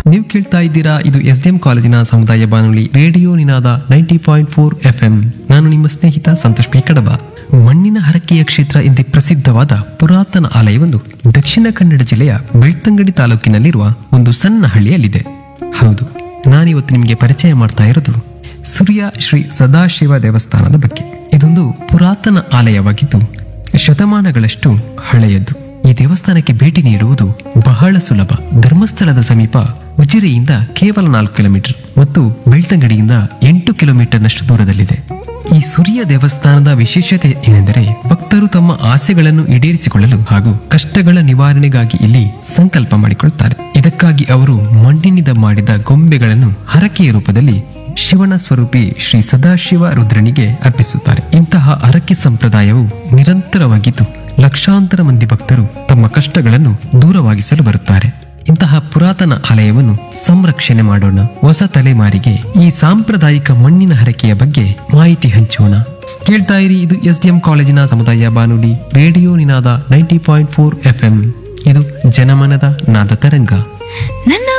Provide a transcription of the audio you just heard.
ನೀವು ಕೇಳ್ತಾ ಇದ್ದೀರಾ ಇದು ಎಸ್ ಡಿ ಎಂ ಕಾಲೇಜಿನ ಸಮುದಾಯ ಬಾನುಲಿ radio Ninada ninety point four F M ನಾನು ನಿಮ್ಮ ಸ್ನೇಹಿತ ಸಂತೋಷ್ ಪಿ ಕಡಬ ಮಣ್ಣಿನ ಹರಕೆಯ ಕ್ಷೇತ್ರ ಎಂದೇ ಪ್ರಸಿದ್ಧವಾದ ಪುರಾತನ ಆಲಯವೊಂದು ದಕ್ಷಿಣ ಕನ್ನಡ ಜಿಲ್ಲೆಯ ಬೆಳ್ತಂಗಡಿ ತಾಲೂಕಿನಲ್ಲಿರುವ ಒಂದು ಸಣ್ಣ ಹಳ್ಳಿಯಲ್ಲಿದೆ ಹೌದು ನಾನಿವತ್ತು ನಿಮಗೆ ಪರಿಚಯ ಮಾಡ್ತಾ ಇರೋದು ಸೂರ್ಯ ಶ್ರೀ ಸದಾಶಿವ ದೇವಸ್ಥಾನದ ಬಗ್ಗೆ ಇದೊಂದು ಪುರಾತನ ಆಲಯವಾಗಿದ್ದು ಶತಮಾನಗಳಷ್ಟು ಹಳೆಯದ್ದು ಈ ದೇವಸ್ಥಾನಕ್ಕೆ ಭೇಟಿ ನೀಡುವುದು ಬಹಳ ಸುಲಭ ಧರ್ಮಸ್ಥಳದ ಸಮೀಪ ಉಜಿರೆಯಿಂದ ಕೇವಲ ನಾಲ್ಕು ಕಿಲೋಮೀಟರ್ ಮತ್ತು ಬೆಳ್ತಂಗಡಿಯಿಂದ ಎಂಟು ಕಿಲೋಮೀಟರ್ನಷ್ಟು ದೂರದಲ್ಲಿದೆ ಈ ಸೂರ್ಯ ದೇವಸ್ಥಾನದ ವಿಶೇಷತೆ ಏನೆಂದರೆ ಭಕ್ತರು ತಮ್ಮ ಆಸೆಗಳನ್ನು ಈಡೇರಿಸಿಕೊಳ್ಳಲು ಹಾಗೂ ಕಷ್ಟಗಳ ನಿವಾರಣೆಗಾಗಿ ಇಲ್ಲಿ ಸಂಕಲ್ಪ ಮಾಡಿಕೊಳ್ಳುತ್ತಾರೆ ಇದಕ್ಕಾಗಿ ಅವರು ಮಣ್ಣಿನಿಂದ ಮಾಡಿದ ಗೊಂಬೆಗಳನ್ನು ಹರಕೆಯ ರೂಪದಲ್ಲಿ ಶಿವನ ಸ್ವರೂಪಿ ಶ್ರೀ ಸದಾಶಿವ ರುದ್ರನಿಗೆ ಅರ್ಪಿಸುತ್ತಾರೆ ಇಂತಹ ಹರಕೆ ಸಂಪ್ರದಾಯವು ನಿರಂತರವಾಗಿದ್ದು ಲಕ್ಷಾಂತರ ಮಂದಿ ಭಕ್ತರು ತಮ್ಮ ಕಷ್ಟಗಳನ್ನು ದೂರವಾಗಿಸಲು ಬರುತ್ತಾರೆ ಇಂತಹ ಪುರಾತನ ಆಲಯವನ್ನು ಸಂರಕ್ಷಣೆ ಮಾಡೋಣ ಹೊಸ ತಲೆಮಾರಿಗೆ ಈ ಸಾಂಪ್ರದಾಯಿಕ ಮಣ್ಣಿನ ಹರಕೆಯ ಬಗ್ಗೆ ಮಾಹಿತಿ ಹಂಚೋಣ ಕೇಳ್ತಾ ಇರಿ ಇದು ಎಸ್ ಡಿ ಎಂ ಕಾಲೇಜಿನ ಸಮುದಾಯ ಬಾನುಲಿ radio Ninada ninety point four F M ಇದು ಜನಮನದ ನಾದ ತರಂಗ ನನ್ನ